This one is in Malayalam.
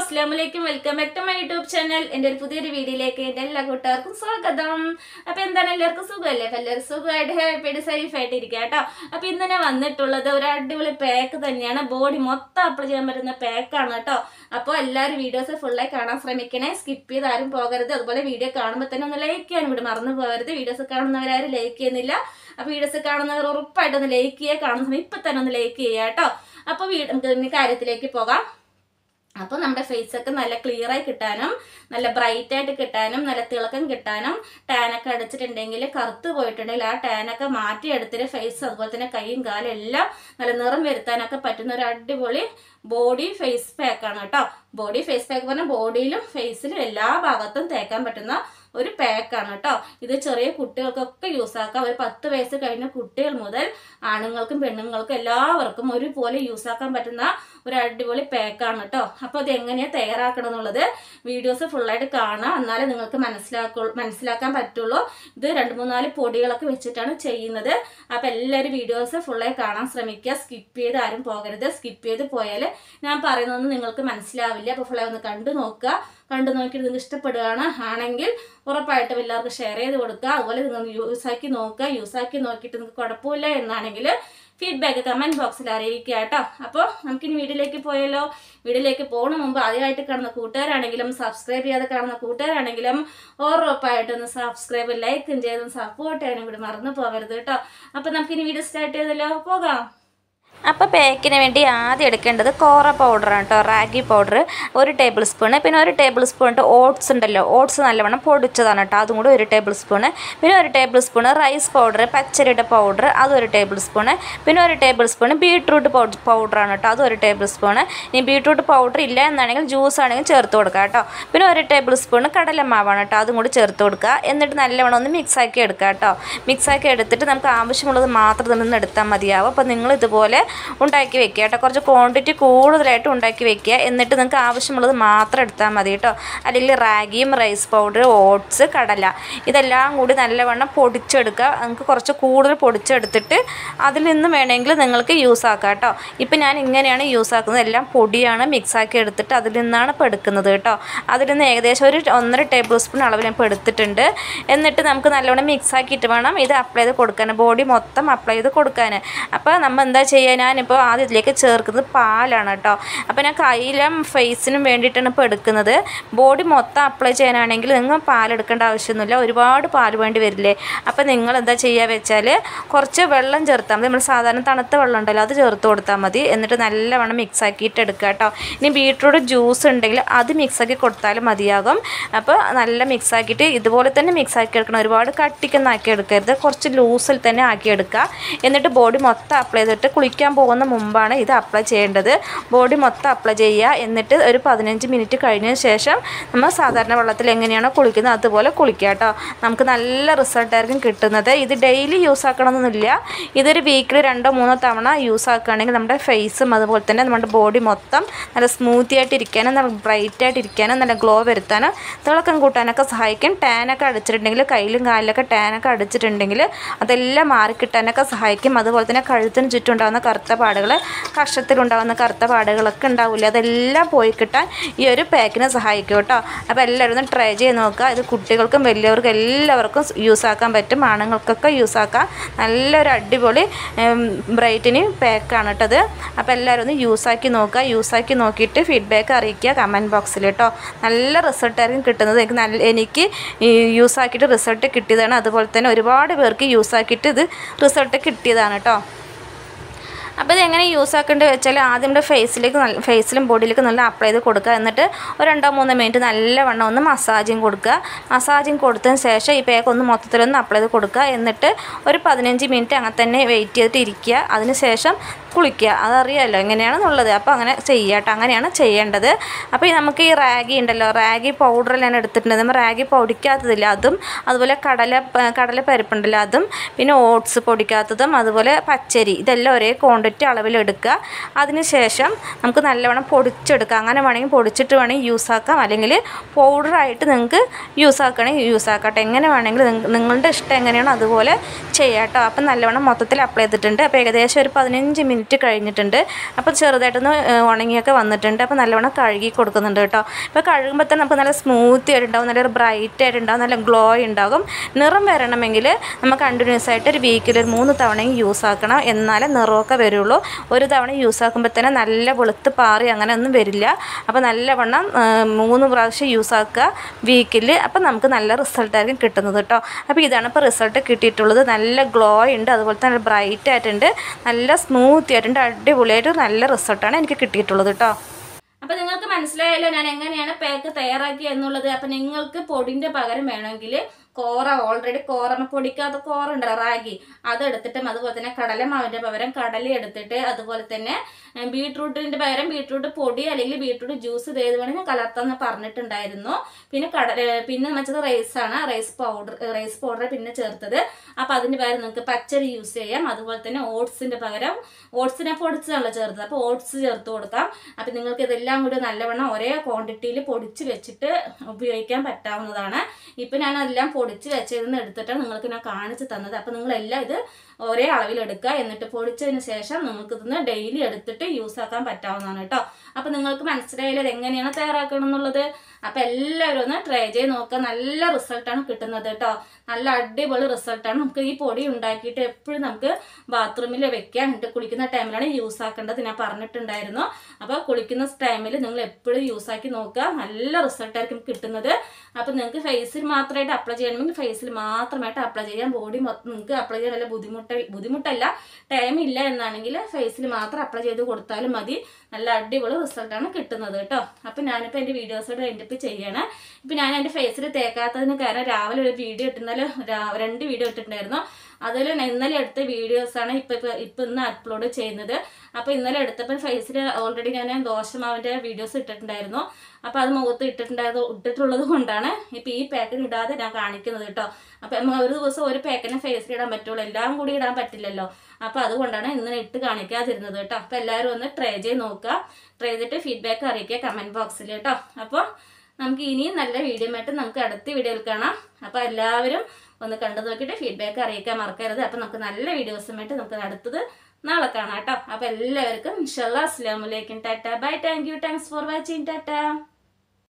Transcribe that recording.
അസ്ലാമലൈക്കും welcome back to my YouTube channel എൻ്റെ ഒരു പുതിയൊരു വീഡിയോയിലേക്ക് എൻ്റെ എല്ലാ കൂട്ടുകാർക്കും സ്വാഗതം അപ്പൊ എന്താണ് എല്ലാവർക്കും സുഖമല്ലേ അപ്പൊ എല്ലാവരും സുഖമായിട്ട് ഹാപ്പിയായിട്ട് സേഫ് ആയിട്ട് ഇരിക്കുക കേട്ടോ അപ്പൊ ഇന്ന് ഞാൻ വന്നിട്ടുള്ളത് ഒരു അടിപൊളി പാക്ക് തന്നെയാണ് ബോഡി മൊത്തം അപ്ലൈ ചെയ്യാൻ പറ്റുന്ന പാക്കാണ് കേട്ടോ അപ്പോൾ എല്ലാവരും വീഡിയോസ് ഫുള്ളായി കാണാൻ ശ്രമിക്കണേ സ്കിപ്പ് ചെയ്ത് ആരും പോകരുത് അതുപോലെ വീഡിയോ കാണുമ്പോൾ തന്നെ ഒന്ന് ലൈക്ക് ചെയ്യാനും കൂടി മറന്നു പോകരുത് വീഡിയോസ് കാണുന്നവരാരും ലൈക്ക് ചെയ്യുന്നില്ല അപ്പൊ വീഡിയോസ് കാണുന്നവർ ഉറപ്പായിട്ട് ഒന്ന് ലൈക്ക് ചെയ്യുക കാണുന്ന സമയം ഇപ്പൊ തന്നെ ഒന്ന് ലൈക്ക് ചെയ്യുക കേട്ടോ അപ്പൊ വീട് നമുക്ക് ഇനി കാര്യത്തിലേക്ക് പോകാം അപ്പോൾ നമ്മുടെ ഫേസ് ഒക്കെ നല്ല ക്ലിയർ ആയി കിട്ടാനും നല്ല ബ്രൈറ്റ് ആയിട്ട് കിട്ടാനും നല്ല തിളക്കം കിട്ടാനും ടാനൊക്കെ അടിച്ചിട്ടുണ്ടെങ്കിൽ കറുത്ത് പോയിട്ടുണ്ടെങ്കിൽ ആ ടാനൊക്കെ മാറ്റിയെടുത്തിട്ട് ഫേസ് അതുപോലെ തന്നെ കൈയും കാലും എല്ലാം നല്ല നിറം വരുത്താനൊക്കെ പറ്റുന്ന ഒരു അടിപൊളി ബോഡി ഫേസ് പാക്കാണ് കേട്ടോ ബോഡി ഫേസ് പാക്ക് പറഞ്ഞാൽ ബോഡിയിലും ഫേസിലും എല്ലാ ഭാഗത്തും തേക്കാൻ പറ്റുന്ന ഒരു പാക്കാണ് കേട്ടോ ഇത് ചെറിയ കുട്ടികൾക്കൊക്കെ യൂസ് ആക്കാം ഒരു പത്ത് വയസ്സ് കഴിഞ്ഞ കുട്ടികൾ മുതൽ ആണുങ്ങൾക്കും പെണ്ണുങ്ങൾക്കും എല്ലാവർക്കും ഒരുപോലെ യൂസ് ആക്കാൻ പറ്റുന്ന ഒരു അടിപൊളി പാക്കാണ് കേട്ടോ അപ്പോൾ ഇത് എങ്ങനെയാണ് തയ്യാറാക്കണം എന്നുള്ളത് വീഡിയോസ് ഫുള്ളായിട്ട് കാണാം എന്നാലേ നിങ്ങൾക്ക് മനസ്സിലാക്കൂ മനസ്സിലാക്കാൻ പറ്റുള്ളൂ ഇത് രണ്ട് മൂന്നാല് പൊടികളൊക്കെ വെച്ചിട്ടാണ് ചെയ്യുന്നത് അപ്പോൾ എല്ലാവരും വീഡിയോസ് ഫുള്ളായി കാണാൻ ശ്രമിക്കുക സ്കിപ്പ് ചെയ്ത് ആരും പോകരുത് സ്കിപ്പ് ചെയ്ത് പോയാൽ ഞാൻ പറയുന്നതൊന്നും നിങ്ങൾക്ക് മനസ്സിലാവില്ല അപ്പോൾ ഫുള്ളായി ഒന്ന് കണ്ടു നോക്കുക കണ്ടു നോക്കിയിട്ട് നിങ്ങൾക്ക് ഇഷ്ടപ്പെടുകയാണ് ആണെങ്കിൽ ഉറപ്പായിട്ടും എല്ലാവർക്കും ഷെയർ ചെയ്ത് കൊടുക്കുക അതുപോലെ നിങ്ങൾ യൂസ് ആക്കി നോക്കുക യൂസ് ആക്കി നോക്കിയിട്ട് നിങ്ങൾക്ക് കുഴപ്പമില്ല എന്നാണെങ്കിൽ ഫീഡ്ബാക്ക് കമൻറ്റ് ബോക്സിൽ അറിയിക്കുക കേട്ടോ അപ്പോൾ നമുക്കിനി വീഡിയോയിലേക്ക് പോയാലോ വീഡിയോയിലേക്ക് പോകുന്ന മുമ്പ് ആദ്യമായിട്ട് കാണുന്ന കൂട്ടുകാരാണെങ്കിലും സബ്സ്ക്രൈബ് ചെയ്യാതെ കാണുന്ന കൂട്ടുകാരാണെങ്കിലും ഉറപ്പായിട്ടൊന്ന് സബ്സ്ക്രൈബ് ലൈക്കും ചെയ്തും സപ്പോർട്ട് ചെയ്യാനും കൂടി മറന്നു പോകരുത് കേട്ടോ അപ്പോൾ നമുക്കിനി വീഡിയോ സ്റ്റാർട്ട് ചെയ്തല്ലോ പോകാം അപ്പോൾ പേക്കിന് വേണ്ടി ആദ്യം എടുക്കേണ്ടത് കോറ പൗഡറാണ് കേട്ടോ റാഗി പൗഡർ ഒരു ടേബിൾ സ്പൂണ് പിന്നെ ഒരു ടേബിൾ സ്പൂൺ ഓട്സ് ഉണ്ടല്ലോ ഓട്സ് നല്ലവണ്ണം പൊടിച്ചതാണ് കേട്ടോ അതും കൂടി ഒരു ടേബിൾ സ്പൂണ് പിന്നെ ഒരു ടേബിൾ സ്പൂണ് റൈസ് പൗഡർ പച്ചരിയുടെ പൗഡർ അതൊരു ടേബിൾ സ്പൂണ് പിന്നെ ഒരു ടേബിൾ സ്പൂണ് ബീട്രൂട്ട് പൗഡറാണ് കേട്ടോ അതൊരു ടേബിൾ സ്പൂണ് ഇനി ബീട്രൂട്ട് പൗഡർ ഇല്ല എന്നാണെങ്കിൽ ജ്യൂസ് ആണെങ്കിൽ ചേർത്ത് കൊടുക്കുക കേട്ടോ പിന്നെ ഒരു ടേബിൾ സ്പൂണ് കടലമാവാണ് കേട്ടോ അതും കൂടി ചേർത്ത് കൊടുക്കുക എന്നിട്ട് നല്ലവണ്ണം ഒന്ന് മിക്സ് ആക്കി എടുക്കുക കേട്ടോ മിക്സ് ആക്കി എടുത്തിട്ട് നമുക്ക് ആവശ്യമുള്ളത് മാത്രം ഇതിൽ നിന്ന് എടുത്താൽ മതിയാവും അപ്പോൾ നിങ്ങൾ ഇതുപോലെ ഉണ്ടാക്കി വെക്കുക കേട്ടോ കുറച്ച് ക്വാണ്ടിറ്റി കൂടുതലായിട്ട് ഉണ്ടാക്കി വെക്കുക എന്നിട്ട് നിങ്ങൾക്ക് ആവശ്യമുള്ളത് മാത്രം എടുത്താൽ മതി കേട്ടോ അല്ലെങ്കിൽ റാഗിയും റൈസ് പൗഡർ ഓട്സ് കടല ഇതെല്ലാം കൂടി നല്ലവണ്ണം പൊടിച്ചെടുക്കുക നിങ്ങൾക്ക് കുറച്ച് കൂടുതൽ പൊടിച്ചെടുത്തിട്ട് അതിൽ നിന്ന് വേണമെങ്കിൽ നിങ്ങൾക്ക് യൂസ് ആക്കാം കേട്ടോ ഇപ്പം ഞാൻ ഇങ്ങനെയാണ് യൂസ് ആക്കുന്നത് എല്ലാം പൊടിയാണ് മിക്സ് ആക്കി എടുത്തിട്ട് അതിൽ നിന്നാണ് ഇപ്പോൾ എടുക്കുന്നത് കേട്ടോ അതിൽ നിന്ന് ഏകദേശം ഒരു ഒന്നര ടേബിൾ സ്പൂൺ അളവിൽ ഇപ്പോൾ എടുത്തിട്ടുണ്ട് എന്നിട്ട് നമുക്ക് നല്ലവണ്ണം മിക്സ് ആക്കിയിട്ട് വേണം ഇത് അപ്ലൈ ചെയ്ത് കൊടുക്കാൻ ബോഡി മൊത്തം അപ്ലൈ ചെയ്ത് കൊടുക്കാൻ അപ്പോൾ നമ്മൾ എന്താ ചെയ്യുക ഞാനിപ്പോൾ ആദ്യം ഇതിലേക്ക് ചേർക്കുന്നത് പാലാണ് കേട്ടോ അപ്പോൾ ഞാൻ കയ്യിലും ഫേസിനും വേണ്ടിയിട്ടാണ് ഇപ്പോൾ എടുക്കുന്നത് ബോഡി മൊത്തം അപ്ലൈ ചെയ്യാനാണെങ്കിൽ നിങ്ങൾ പാലെടുക്കേണ്ട ആവശ്യമൊന്നുമില്ല ഒരുപാട് പാൽ വേണ്ടി വരില്ലേ അപ്പോൾ നിങ്ങൾ എന്താ ചെയ്യുക വെച്ചാൽ കുറച്ച് വെള്ളം ചേർത്താൽ മതി നമ്മൾ സാധാരണ തണുത്ത വെള്ളം ഉണ്ടല്ലോ അത് ചേർത്ത് കൊടുത്താൽ മതി എന്നിട്ട് നല്ലവണ്ണം മിക്സ് ആക്കിയിട്ട് എടുക്കുക കേട്ടോ ഇനി ബീട്രൂട്ട് ജ്യൂസ് ഉണ്ടെങ്കിൽ അത് മിക്സ് ആക്കി കൊടുത്താലും മതിയാകും അപ്പോൾ നല്ല മിക്സ് ആക്കിയിട്ട് ഇതുപോലെ തന്നെ മിക്സ് ആക്കി എടുക്കണം ഒരുപാട് കട്ടിക്കൊന്നും ആക്കി എടുക്കരുത് കുറച്ച് ലൂസിൽ തന്നെ ആക്കി എടുക്കുക എന്നിട്ട് ബോഡി മൊത്തം അപ്ലൈ ചെയ്തിട്ട് കുളിക്കാൻ പോകുന്ന മുമ്പാണ് ഇത് അപ്ലൈ ചെയ്യേണ്ടത് ബോഡി മൊത്തം അപ്ലൈ ചെയ്യുക എന്നിട്ട് ഒരു പതിനഞ്ച് മിനിറ്റ് കഴിഞ്ഞതിന് ശേഷം നമ്മൾ സാധാരണ വെള്ളത്തിൽ എങ്ങനെയാണോ കുളിക്കുന്നത് അതുപോലെ കുളിക്കുക കേട്ടോ നമുക്ക് നല്ല റിസൾട്ടായിരിക്കും കിട്ടുന്നത് ഇത് ഡെയിലി യൂസ് ആക്കണമെന്നൊന്നുമില്ല ഇതൊരു വീക്കിൽ രണ്ടോ മൂന്നോ തവണ യൂസ് ആക്കുകയാണെങ്കിൽ നമ്മുടെ ഫേസും അതുപോലെ തന്നെ നമ്മുടെ ബോഡി മൊത്തം നല്ല സ്മൂത്തി ആയിട്ട് ഇരിക്കാനും നല്ല ബ്രൈറ്റ് ആയിട്ട് ഇരിക്കാനും നല്ല ഗ്ലോ വരുത്താനും തിളക്കം കൂട്ടാനൊക്കെ സഹായിക്കും ടാനൊക്കെ അടിച്ചിട്ടുണ്ടെങ്കിൽ കയ്യിലും കാലിലൊക്കെ ടാനൊക്കെ അടിച്ചിട്ടുണ്ടെങ്കിൽ അതെല്ലാം മാറിക്കിട്ടാനൊക്കെ സഹായിക്കും അതുപോലെ തന്നെ കഴുത്തിന് ചുറ്റും ഉണ്ടാകുന്ന കറുത്ത പാടുകൾ കഷത്തിലുണ്ടാകുന്ന കറുത്ത പാടുകളൊക്കെ ഉണ്ടാവില്ല അതെല്ലാം പോയി കിട്ടാൻ ഈ ഒരു പാക്കിനെ സഹായിക്കും കേട്ടോ അപ്പോൾ എല്ലാവരും ഒന്ന് ട്രൈ ചെയ്ത് നോക്കുക ഇത് കുട്ടികൾക്കും വലിയവർക്കും എല്ലാവർക്കും യൂസ് ആക്കാൻ പറ്റും ആണുങ്ങൾക്കൊക്കെ യൂസ് ആക്കാം നല്ലൊരു അടിപൊളി ബ്രൈറ്റിന് പാക്കാണ് കേട്ടത് അപ്പോൾ എല്ലാവരും ഒന്ന് യൂസ് ആക്കി നോക്കുക യൂസ് ആക്കി നോക്കിയിട്ട് ഫീഡ്ബാക്ക് അറിയിക്കുക കമൻറ്റ് ബോക്സിൽ കേട്ടോ നല്ല റിസൾട്ടായിരിക്കും കിട്ടുന്നത് എനിക്ക് നല്ല എനിക്ക് യൂസ് ആക്കിയിട്ട് റിസൾട്ട് കിട്ടിയതാണ് അതുപോലെ തന്നെ ഒരുപാട് പേർക്ക് യൂസ് ആക്കിയിട്ട് ഇത് റിസൾട്ട് കിട്ടിയതാണ് കേട്ടോ അപ്പോൾ ഇത് എങ്ങനെ യൂസ് ആക്കേണ്ടത് വെച്ചാൽ ആദ്യം നമ്മുടെ ഫേസിലേക്ക് നല്ല ഫേസിലും ബോഡിയിലേക്ക് നല്ല അപ്ലൈ ചെയ്ത് കൊടുക്കുക എന്നിട്ട് ഒരു രണ്ടോ മൂന്നോ മിനിറ്റ് നല്ലവണ്ണം ഒന്ന് മസാജിങ് കൊടുക്കുക മസാജിങ് കൊടുത്തതിന് ശേഷം ഈ പേക്ക് ഒന്ന് മൊത്തത്തിലൊന്ന് അപ്ലൈ ചെയ്ത് കൊടുക്കുക എന്നിട്ട് ഒരു പതിനഞ്ച് മിനിറ്റ് അങ്ങനെ തന്നെ വെയിറ്റ് ചെയ്തിട്ട് ഇരിക്കുക അതിന് ശേഷം കുളിക്കുക അതറിയാമല്ലോ എങ്ങനെയാണെന്നുള്ളത് അപ്പോൾ അങ്ങനെ ചെയ്യുക കേട്ടോ അങ്ങനെയാണ് ചെയ്യേണ്ടത് അപ്പോൾ ഈ നമുക്ക് ഈ റാഗി ഉണ്ടല്ലോ റാഗി പൗഡർ ഞാൻ എടുത്തിട്ടുണ്ട് നമ്മൾ റാഗി പൊടിക്കാത്തതില്ല അതും അതുപോലെ കടല കടല പരിപ്പുണ്ടല്ലോ അതും പിന്നെ ഓട്സ് പൊടിക്കാത്തതും അതുപോലെ പച്ചരി ഇതെല്ലാം ഒരേ ക്വാണ്ടിറ്റി അളവിൽ എടുക്കുക അതിന് ശേഷം നമുക്ക് നല്ലവണ്ണം പൊടിച്ചെടുക്കാം അങ്ങനെ വേണമെങ്കിൽ പൊടിച്ചിട്ട് വേണമെങ്കിൽ യൂസ് ആക്കാം അല്ലെങ്കിൽ പൗഡറായിട്ട് നിങ്ങൾക്ക് യൂസ് ആക്കുകയാണെങ്കിൽ യൂസ് ആക്കട്ടെ എങ്ങനെ വേണമെങ്കിൽ നിങ്ങളുടെ ഇഷ്ടം എങ്ങനെയാണോ അതുപോലെ ചെയ്യാം കേട്ടോ അപ്പം നല്ലവണ്ണം മൊത്തത്തിൽ അപ്ലൈ ചെയ്തിട്ടുണ്ട് അപ്പോൾ ഏകദേശം ഒരു പതിനഞ്ച് മിനിറ്റ് മിനിറ്റ് കഴിഞ്ഞിട്ടുണ്ട് അപ്പോൾ ചെറുതായിട്ടൊന്ന് ഏഹ്, ഉണങ്ങിയൊക്കെ വന്നിട്ടുണ്ട് അപ്പോൾ നല്ലവണ്ണം കഴുകി കൊടുക്കുന്നുണ്ട് കേട്ടോ ഇപ്പോൾ കഴുകുമ്പോൾ തന്നെ നമുക്ക് നല്ല സ്മൂത്തി ആയിട്ടുണ്ടാവും നല്ലൊരു ബ്രൈറ്റ് ആയിട്ടുണ്ടാവും നല്ല ഗ്ലോ ഉണ്ടാകും നിറം വരണമെങ്കിൽ നമ്മൾ കണ്ടിന്യൂസ് ആയിട്ട് ഒരു വീക്കിൽ ഒരു മൂന്ന് തവണയും യൂസ് ആക്കണം എന്നാലേ നിറമൊക്കെ വരുള്ളൂ ഒരു തവണ യൂസ് ആക്കുമ്പോൾ തന്നെ നല്ല വെളുത്ത് പാറി അങ്ങനെ ഒന്നും വരില്ല അപ്പോൾ നല്ലവണ്ണം ആ, മൂന്ന് പ്രാവശ്യം യൂസ് ആക്കുക വീക്കിൽ അപ്പോൾ നമുക്ക് നല്ല റിസൾട്ടായിരിക്കും കിട്ടുന്നത് കേട്ടോ അപ്പോൾ ഇതാണ് ഇപ്പോൾ റിസൾട്ട് കിട്ടിയിട്ടുള്ളത് നല്ല ഗ്ലോ ഉണ്ട് അതുപോലെ തന്നെ ബ്രൈറ്റ് ആയിട്ടുണ്ട് നല്ല സ്മൂത്തി ആയിട്ടുണ്ട് അടിപൊളിയായിട്ട് നല്ല റിസൾട്ടാണ് എനിക്ക് കിട്ടിയിട്ടുള്ളത് കേട്ടോ അപ്പൊ നിങ്ങൾക്ക് മനസ്സിലായല്ലോ ഞാൻ എങ്ങനെയാണ് പാക്ക് തയ്യാറാക്കി എന്നുള്ളത് അപ്പൊ നിങ്ങൾക്ക് പൊടിന്റെ പകരം വേണമെങ്കിൽ കോറ ഓൾറെഡി കോറമ പൊടിക്കാത്ത കോറ ഉണ്ട് റാഗി അതെടുത്തിട്ടും അതുപോലെ തന്നെ കടലമാവിന്റെ പകരം കടല എടുത്തിട്ട് അതുപോലെ തന്നെ ഏഹ്, ബീട്രൂട്ടിന്റെ പകരം ബീട്രൂട്ട് പൊടി അല്ലെങ്കിൽ ബീട്രൂട്ട് ജ്യൂസ് ഇത് ഏത് വേണമെങ്കിൽ കലർത്താന്ന് പറഞ്ഞിട്ടുണ്ടായിരുന്നു പിന്നെ കടല പിന്നെ വെച്ചത് റൈസ് ആണ് റൈസ് പൗഡർ റൈസ് പൗഡർ പിന്നെ ചേർത്തത് അപ്പൊ അതിന് പകരം നിങ്ങൾക്ക് പച്ചരി യൂസ് ചെയ്യാം അതുപോലെ തന്നെ ഓട്സിന്റെ പകരം ഓട്സിനെ പൊടിച്ചതാണല്ലോ ചേർത്തത് അപ്പോൾ ഓട്സ് ചേർത്ത് കൊടുക്കാം അപ്പം നിങ്ങൾക്ക് ഇതെല്ലാം കൂടി നല്ലവണ്ണം ഒരേ ക്വാണ്ടിറ്റിയിൽ പൊടിച്ച് വെച്ചിട്ട് ഉപയോഗിക്കാൻ പറ്റാവുന്നതാണ് ഇപ്പം ഞാൻ അതെല്ലാം പൊടിച്ച് വെച്ചതിന്ന് എടുത്തിട്ടാണ് നിങ്ങൾക്ക് ഞാൻ കാണിച്ചു തന്നത് അപ്പം നിങ്ങളെല്ലാം ഇത് ഒരേ അളവിൽ എടുക്കുക എന്നിട്ട് പൊടിച്ചതിന് ശേഷം നിങ്ങൾക്ക് ഇതൊന്ന് ഡെയിലി എടുത്തിട്ട് യൂസ് ആക്കാൻ പറ്റാവുന്നതാണ് കേട്ടോ അപ്പം നിങ്ങൾക്ക് മനസ്സിലായാലും ഇത് എങ്ങനെയാണ് തയ്യാറാക്കണം എന്നുള്ളത് അപ്പം എല്ലാവരും ഒന്ന് ട്രൈ ചെയ്ത് നോക്കുക നല്ല റിസൾട്ടാണ് കിട്ടുന്നത് കേട്ടോ നല്ല അടിപൊളി റിസൾട്ടാണ് നമുക്ക് ഈ പൊടി ഉണ്ടാക്കിയിട്ട് എപ്പോഴും നമുക്ക് ബാത്റൂമിൽ വെക്കാൻ എന്നിട്ട് കുളിക്കുന്ന ടൈമിലാണ് യൂസ് ആക്കേണ്ടത് ഞാൻ പറഞ്ഞിട്ടുണ്ടായിരുന്നു അപ്പോൾ കുളിക്കുന്ന ടൈമിൽ നിങ്ങൾ എപ്പോഴും യൂസ് ആക്കി നോക്കുക നല്ല റിസൾട്ടായിരിക്കും കിട്ടുന്നത് അപ്പോൾ നിങ്ങൾക്ക് ഫേസിൽ മാത്രമായിട്ട് അപ്ലൈ ചെയ്യണമെങ്കിൽ ഫേസിൽ മാത്രമായിട്ട് അപ്ലൈ ചെയ്യാം ബോഡി മൊത്തം നിങ്ങൾക്ക് അപ്ലൈ ചെയ്യാൻ വല്ല ബുദ്ധിമുട്ട് ബുദ്ധിമുട്ടല്ല ടൈം ഇല്ല എന്നാണെങ്കിൽ ഫേസിൽ മാത്രം അപ്ലൈ ചെയ്ത് കൊടുത്താലും മതി നല്ല അടിപൊളി റിസൾട്ടാണ് കിട്ടുന്നത് കേട്ടോ അപ്പം ഞാനിപ്പോൾ എൻ്റെ വീഡിയോസോട് എൻഡിപ്പ് ചെയ്യണം ഇപ്പം ഞാൻ എൻ്റെ ഫേസിൽ തേക്കാത്തതിന് കാരണം രാവിലെ ഒരു വീഡിയോ ഇട്ടുന്നാല് രണ്ട് വീഡിയോ ഇട്ടിട്ടുണ്ടായിരുന്നു അതിൽ ഇന്നലെ എടുത്ത വീഡിയോസാണ് ഇപ്പം ഇപ്പം ഇപ്പം ഇന്ന് അപ്ലോഡ് ചെയ്യുന്നത് അപ്പോൾ ഇന്നലെ എടുത്തപ്പോൾ ഫേസിൽ ഓൾറെഡി ഞാൻ ദോശമാവിൻ്റെ വീഡിയോസ് ഇട്ടിട്ടുണ്ടായിരുന്നു അപ്പോൾ അത് മുഖത്ത് ഇട്ടിട്ടുണ്ടായത് ഇട്ടിട്ടുള്ളത് കൊണ്ടാണ് ഇപ്പം ഈ പാക്കിന് ഇടാതെ ഞാൻ കാണിക്കുന്നത് കേട്ടോ അപ്പം നമുക്ക് ഒരു ദിവസം ഒരു പാക്കിനെ ഫേസിൽ ഇടാൻ പറ്റുള്ളൂ എല്ലാം കൂടി ഇടാൻ പറ്റില്ലല്ലോ അപ്പോൾ അതുകൊണ്ടാണ് ഇന്ന് ഇട്ട് കാണിക്കാതിരുന്നത് കേട്ടോ അപ്പോൾ എല്ലാവരും ഒന്ന് ട്രൈ ചെയ്ത് നോക്കുക ട്രൈ ചെയ്തിട്ട് ഫീഡ്ബാക്ക് അറിയിക്കുക കമൻറ്റ് ബോക്സിൽ കേട്ടോ അപ്പോൾ നമുക്ക് ഇനിയും നല്ല വീഡിയോ ആയിട്ട് നമുക്ക് അടുത്ത വീഡിയോയിൽ കാണാം അപ്പോൾ എല്ലാവരും ഒന്ന് കണ്ടു നോക്കിയിട്ട് ഫീഡ്ബാക്ക് അറിയിക്കാൻ മറക്കരുത് അപ്പോൾ നമുക്ക് നല്ല വീഡിയോസുമായിട്ട് നമുക്ക് അടുത്തത് നാളെ കാണാം കേട്ടോ അപ്പോൾ എല്ലാവർക്കും ഇൻഷാല്ലാ അസ്സാം വലൈക്കും tata bye thank you thanks for watching Tata